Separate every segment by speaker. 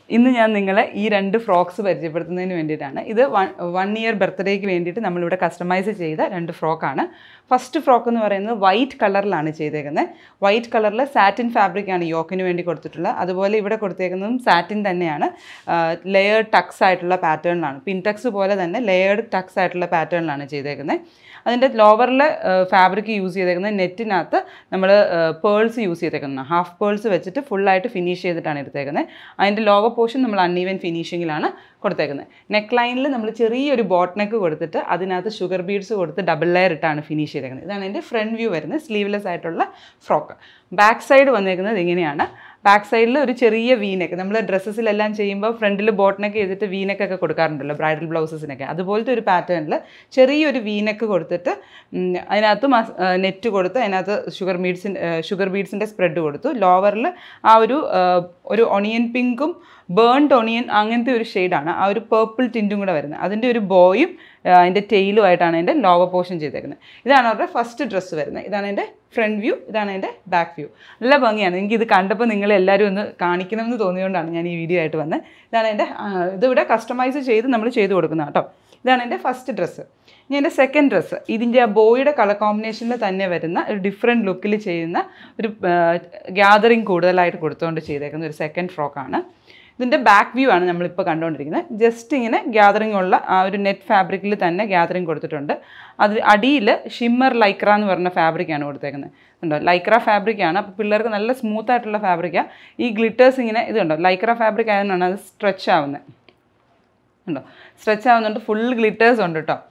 Speaker 1: ഇന്ന് ഞാൻ നിങ്ങളെ ഈ രണ്ട് ഫ്രോക്സ് പരിചയപ്പെടുത്തുന്നതിന് വേണ്ടിയിട്ടാണ് ഇത് വൺ വൺ ഇയർ ബർത്ത്ഡേക്ക് വേണ്ടിയിട്ട് നമ്മളിവിടെ കസ്റ്റമൈസ് ചെയ്ത രണ്ട് ഫ്രോക്കാണ് ഫസ്റ്റ് ഫ്രോക്ക് എന്ന് പറയുന്നത് വൈറ്റ് കളറിലാണ് ചെയ്തേക്കുന്നത് വൈറ്റ് കളറിൽ സാറ്റിൻ ഫാബ്രിക്കാണ് യോക്കിന് വേണ്ടി കൊടുത്തിട്ടുള്ളത് അതുപോലെ ഇവിടെ കൊടുത്തേക്കുന്നതും സാറ്റിൻ തന്നെയാണ് ലെയേർഡ് ടക്സ് ആയിട്ടുള്ള പാറ്റേണിലാണ് പിൻടക്സ് പോലെ തന്നെ ലെയേർഡ് ടക്സ് ആയിട്ടുള്ള പാറ്റേണിലാണ് ചെയ്തേക്കുന്നത് അതിൻ്റെ ലോവറിൽ ഫാബ്രിക് യൂസ് ചെയ്തേക്കുന്നത് നെറ്റിനകത്ത് നമ്മൾ പേൾസ് യൂസ് ചെയ്തേക്കുന്നത് ഹാഫ് പേൾസ് വെച്ചിട്ട് ഫുള്ളായിട്ട് ഫിനിഷ് ചെയ്തിട്ടാണ് എടുത്തേക്കുന്നത് അതിൻ്റെ ലോവർ പോർഷൻ നമ്മൾ അൺഈവൻ ഫിനിഷിങ്ങിലാണ് കൊടുത്തേക്കുന്നത് നെക്ക് ലൈനിൽ നമ്മൾ ചെറിയൊരു ബോട്ട് നെക്ക് കൊടുത്തിട്ട് അതിനകത്ത് ഷുഗർ ബീഡ്സ് കൊടുത്ത് ഡബിൾ ലെയർ ഇട്ടാണ് ഫിനിഷ് ചെയ്തേക്കുന്നത് ഇതാണ് എൻ്റെ ഫ്രണ്ട് വ്യൂ വരുന്നത് സ്ലീവ്ലെസ് ആയിട്ടുള്ള ഫ്രോക്ക് ബാക്ക് സൈഡ് വന്നേക്കുന്നത് ഇങ്ങനെയാണ് ബാക്ക് സൈഡിൽ ഒരു ചെറിയ വീനെക്ക് നമ്മൾ ഡ്രസ്സസിലെല്ലാം ചെയ്യുമ്പോൾ ഫ്രണ്ടിൽ ബോട്ടിനൊക്കെ ചെയ്തിട്ട് വീനെക്കൊക്കെ കൊടുക്കാറുണ്ടല്ലോ ബ്രൈഡൽ ബ്ലൗസസിനൊക്കെ അതുപോലത്തെ ഒരു പാറ്റേണിൽ ചെറിയൊരു വീനെക്ക് കൊടുത്തിട്ട് ഉം, അതിനകത്ത് നെറ്റ് കൊടുത്ത് അതിനകത്ത് ഷുഗർ ബീഡ്സിൻ്റെ ഷുഗർ ബീഡ്സിൻ്റെ സ്പ്രെഡ് കൊടുത്തു ലോവറിൽ ആ ഒരു ആ, ഒരു ഒണിയൻ പിങ്കും ബേൺഡ് ഒണിയൻ അങ്ങനത്തെ ഒരു ഷെയ്ഡാണ് ആ ഒരു പേർപ്പിൾ ടിൻറ്റും കൂടെ വരുന്നത് അതിൻ്റെ ഒരു ബോയും അതിൻ്റെ ടെയിലുമായിട്ടാണ് അതിൻ്റെ ലോവർ പോർഷൻ ചെയ്തേക്കുന്നത് ഇതാണ് അവരുടെ ഫസ്റ്റ് ഡ്രസ്സ് വരുന്നത് ഇതാണ് എൻ്റെ ഫ്രണ്ട് വ്യൂ ഇതാണ് എൻ്റെ ബാക്ക് വ്യൂ നല്ല ഭംഗിയാണ് എനിക്ക് ഇത് കണ്ടപ്പോൾ നിങ്ങൾ എല്ലാവരും ഒന്ന് കാണിക്കണമെന്ന് തോന്നിയതുകൊണ്ടാണ് ഞാൻ ഈ വീഡിയോ ആയിട്ട് വന്നത് ഇതാണ് എൻ്റെ ആ, ഇതിവിടെ കസ്റ്റമൈസ് ചെയ്ത് നമ്മൾ ചെയ്ത് കൊടുക്കുന്ന കേട്ടോ ഇതാണ് എൻ്റെ ഫസ്റ്റ് ഡ്രസ്സ് ഇനി എൻ്റെ സെക്കൻഡ് ഡ്രസ്സ് ഇതിൻ്റെ ആ ബോയുടെ കളർ കോമ്പിനേഷനിൽ തന്നെ വരുന്ന ഒരു ഡിഫറെൻറ്റ് ലുക്കിൽ ചെയ്യുന്ന ഒരു ഗ്യാതറിങ് കൂടുതലായിട്ട് കൊടുത്തുകൊണ്ട് ചെയ്തേക്കുന്ന ഒരു സെക്കൻഡ് ഫ്രോക്കാണ് ഇതിൻ്റെ ബാക്ക് വ്യൂ ആണ് നമ്മളിപ്പോൾ കണ്ടുകൊണ്ടിരിക്കുന്നത് ജസ്റ്റ് ഇങ്ങനെ ഗ്യാതറിംഗ് ഉള്ള ആ ഒരു നെറ്റ് ഫാബ്രിക്കിൽ തന്നെ ഗ്യാതറിംഗ് കൊടുത്തിട്ടുണ്ട് അത് അടിയിൽ ഷിമ്മർ ലൈക്ര എന്ന് പറഞ്ഞ ഫാബ്രിക്കാണ് കൊടുത്തേക്കുന്നത് ഉണ്ടോ ലൈക്ര ഫാബ്രിക്കാണ് അപ്പോൾ പിള്ളേർക്ക് നല്ല സ്മൂത്ത് ആയിട്ടുള്ള ഫാബ്രിക്കാണ് ഈ ഗ്ലിറ്റേഴ്സ് ഇങ്ങനെ ഇതുണ്ടോ ലൈക്ര ഫാബ്രിക് ആയതുകൊണ്ടാണ് അത് സ്ട്രെച്ച് ആവുന്നത് ഉണ്ടോ സ്ട്രെച്ച് ആവുന്നുണ്ട് ഫുൾ ഗ്ലിറ്റേഴ്സ് ഉണ്ട് കേട്ടോ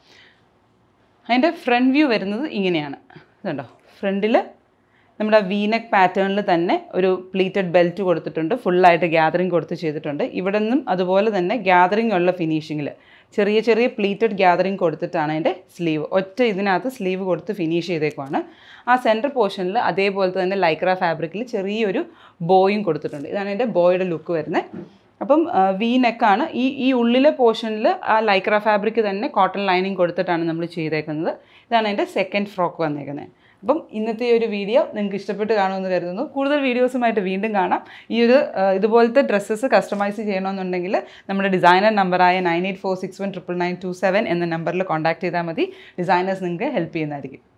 Speaker 1: അതിൻ്റെ ഫ്രണ്ട് വ്യൂ വരുന്നത് ഇങ്ങനെയാണ് ഇതുണ്ടോ ഫ്രണ്ടിൽ നമ്മുടെ വീനെക്ക് പാറ്റേണിൽ തന്നെ ഒരു പ്ലീറ്റഡ് ബെൽറ്റ് കൊടുത്തിട്ടുണ്ട് ഫുള്ളായിട്ട് ഗ്യാതറിങ് കൊടുത്ത് ചെയ്തിട്ടുണ്ട് ഇവിടെ നിന്നും അതുപോലെ തന്നെ ഗ്യാതറിങ് ഉള്ള ഫിനിഷിങ്ങിൽ ചെറിയ ചെറിയ പ്ലീറ്റഡ് ഗ്യാതറിങ് കൊടുത്തിട്ടാണ് അതിൻ്റെ സ്ലീവ് ഒറ്റ ഇതിനകത്ത് സ്ലീവ് കൊടുത്ത് ഫിനിഷ് ചെയ്തേക്കുവാണ് ആ സെൻറ്റർ പോർഷനിൽ അതേപോലത്തെ തന്നെ ലൈക്ര ഫാബ്രിക്കിൽ ചെറിയൊരു ബോയും കൊടുത്തിട്ടുണ്ട് ഇതാണ് എൻ്റെ ബോയുടെ ലുക്ക് വരുന്നത് അപ്പം വി നെക്കാണ് ഈ ഈ ഉള്ളിലെ പോർഷനിൽ ആ ലൈക്ര ഫാബ്രിക് തന്നെ കോട്ടൺ ലൈനിങ് കൊടുത്തിട്ടാണ് നമ്മൾ ചെയ്തേക്കുന്നത് ഇതാണ് എൻ്റെ സെക്കൻഡ് ഫ്രോക്ക് വന്നേക്കുന്നത് അപ്പം ഇന്നത്തെ ഈ ഒരു വീഡിയോ നിങ്ങൾക്ക് ഇഷ്ടപ്പെട്ട് കാണുമെന്ന് കരുതുന്നു കൂടുതൽ വീഡിയോസുമായിട്ട് വീണ്ടും കാണാം ഈ ഒരു ആ, ഇതുപോലത്തെ ഡ്രസ്സസ് കസ്റ്റമൈസ് ചെയ്യണമെന്നുണ്ടെങ്കിൽ നമ്മുടെ ഡിസൈനർ നമ്പറായ nine eight four six one triple nine two seven എന്ന നമ്പറിൽ കോൺടാക്ട് ചെയ്താൽ മതി ഡിസൈനേഴ്സ് നിങ്ങൾക്ക് ഹെൽപ്പ് ചെയ്യുന്നതായിരിക്കും